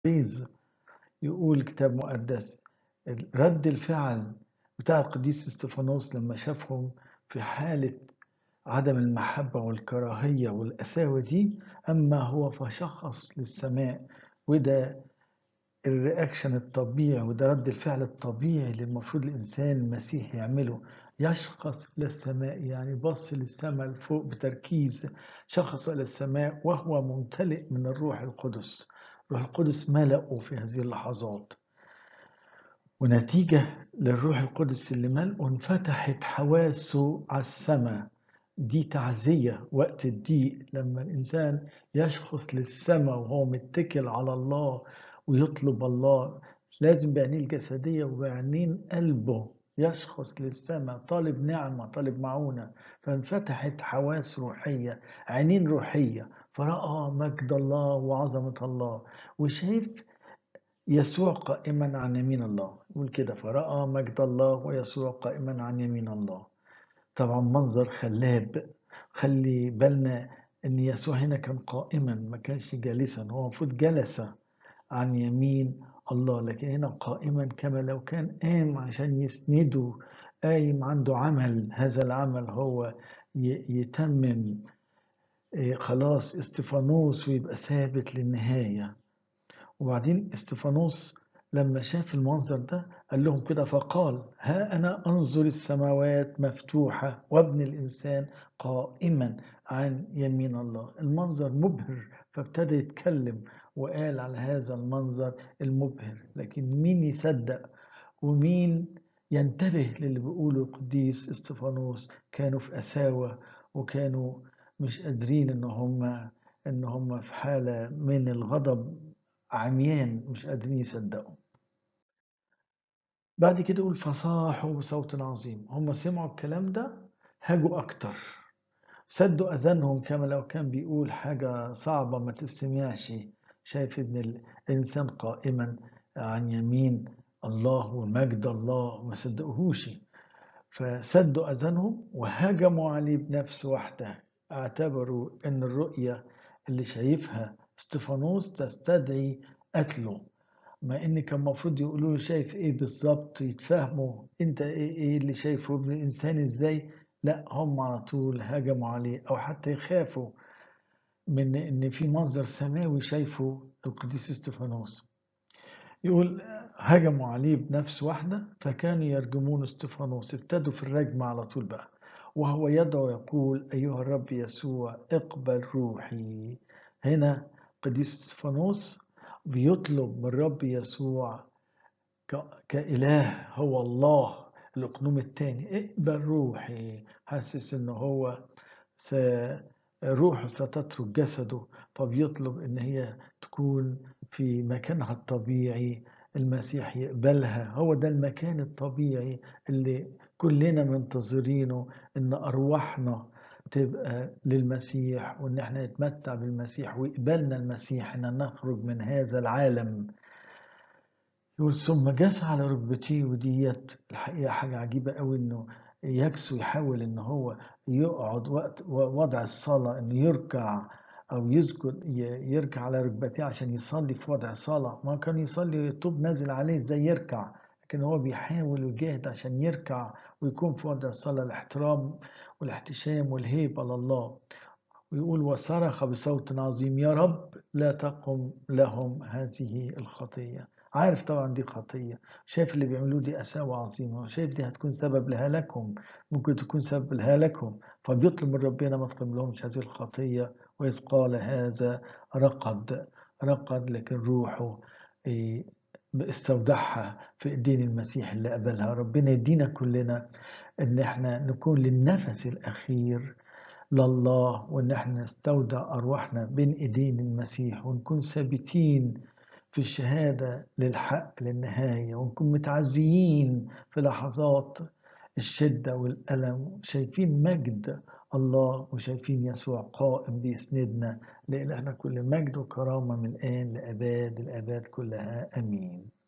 بيز يقول الكتاب المقدس رد الفعل بتاع القديس استفانوس لما شافهم في حالة عدم المحبة والكراهية والقساوة دي أما هو فشخص للسماء وده الرياكشن الطبيعي وده رد الفعل الطبيعي اللي المفروض الإنسان المسيح يعمله يشخص إلى السماء يعني بص للسماء لفوق بتركيز شخص إلى السماء وهو ممتلئ من الروح القدس الروح القدس ملأه في هذه اللحظات ونتيجة للروح القدس اللي ملأه انفتحت حواسه على السماء دي تعزية وقت الضيق لما الإنسان يشخص للسماء وهو متكل على الله ويطلب الله لازم بعينيه الجسدية وبعينين قلبه يشخص للسماء طالب نعمة طالب معونة فانفتحت حواس روحية عينين روحية فرأى مجد الله وعظمة الله وشايف يسوع قائما عن يمين الله يقول كده فرأى مجد الله ويسوع قائما عن يمين الله طبعا منظر خلاب خلي بالنا ان يسوع هنا كان قائما ما كانش جالسا هو المفروض جلس عن يمين الله لكن هنا قائما كما لو كان قام عشان يسنده قايم عنده عمل هذا العمل هو يتمم خلاص استفانوس ويبقى ثابت للنهاية وبعدين استفانوس لما شاف المنظر ده قال لهم كده فقال ها أنا أنظر السماوات مفتوحة وابن الإنسان قائما عن يمين الله المنظر مبهر فابتدى يتكلم وقال على هذا المنظر المبهر لكن مين يصدق ومين ينتبه للي بيقوله القديس استفانوس كانوا في قساوة وكانوا مش قادرين ان هم ان هم في حالة من الغضب عميان مش قادرين يصدقوا بعد كده يقول فصاحوا بصوت عظيم هم سمعوا الكلام ده هاجوا اكتر سدوا اذانهم كما لو كان بيقول حاجة صعبة ما تستمعش شايف ان الانسان قائما عن يمين الله ومجد الله ما صدقوهوش فسدوا اذانهم وهجموا عليه بنفس واحده اعتبروا ان الرؤيه اللي شايفها استفانوس تستدعي قتله ما ان كان المفروض يقولوا له شايف ايه بالظبط يتفاهموا انت ايه ايه اللي شايفه ابن الانسان ازاي لا هم على طول هجموا عليه او حتى يخافوا من ان في منظر سماوي شايفه القديس استفانوس يقول هجموا عليه بنفس واحدة فكانوا يرجمون استفانوس ابتدوا في الرجم على طول بقى وهو يدعو يقول أيها الرب يسوع اقبل روحي هنا قديس استفانوس بيطلب من الرب يسوع كإله هو الله الأقنوم الثاني اقبل روحي حاسس إن هو س... روحه ستترك جسده فبيطلب إن هي تكون في مكانها الطبيعي المسيح يقبلها هو ده المكان الطبيعي اللي كلنا منتظرينه ان ارواحنا تبقى للمسيح وان احنا نتمتع بالمسيح ويقبلنا المسيح ان نخرج من هذا العالم يقول ثم جاس على ركبتيه وديت الحقيقه حاجه عجيبه قوي انه يكسو يحاول ان هو يقعد وقت وضع الصلاه انه يركع او يسجد يركع على ركبتيه عشان يصلي في وضع صلاه ما كان يصلي الطوب نازل عليه ازاي يركع لكن هو بيحاول ويجاهد عشان يركع ويكون في وضع الصلاه الاحترام والاحتشام والهيبه لله ويقول وصرخ بصوت عظيم يا رب لا تقم لهم هذه الخطيه عارف طبعا دي خطية شايف اللي بيعملوه دي قساوة عظيمة شايف دي هتكون سبب لهلاكهم ممكن تكون سبب لهلاكهم فبيطلب من ربنا ما تقم لهمش هذه الخطية وإذ قال هذا رقد رقد لكن روحه استودعها في ايدين المسيح اللي قبلها ربنا يدينا كلنا ان احنا نكون للنفس الاخير لله وان احنا نستودع ارواحنا بين ايدين المسيح ونكون ثابتين في الشهادة للحق للنهاية ونكون متعزيين في لحظات الشدة والألم شايفين مجد الله وشايفين يسوع قائم بيسندنا لإلهنا كل مجد وكرامة من الآن لأباد الآباد كلها أمين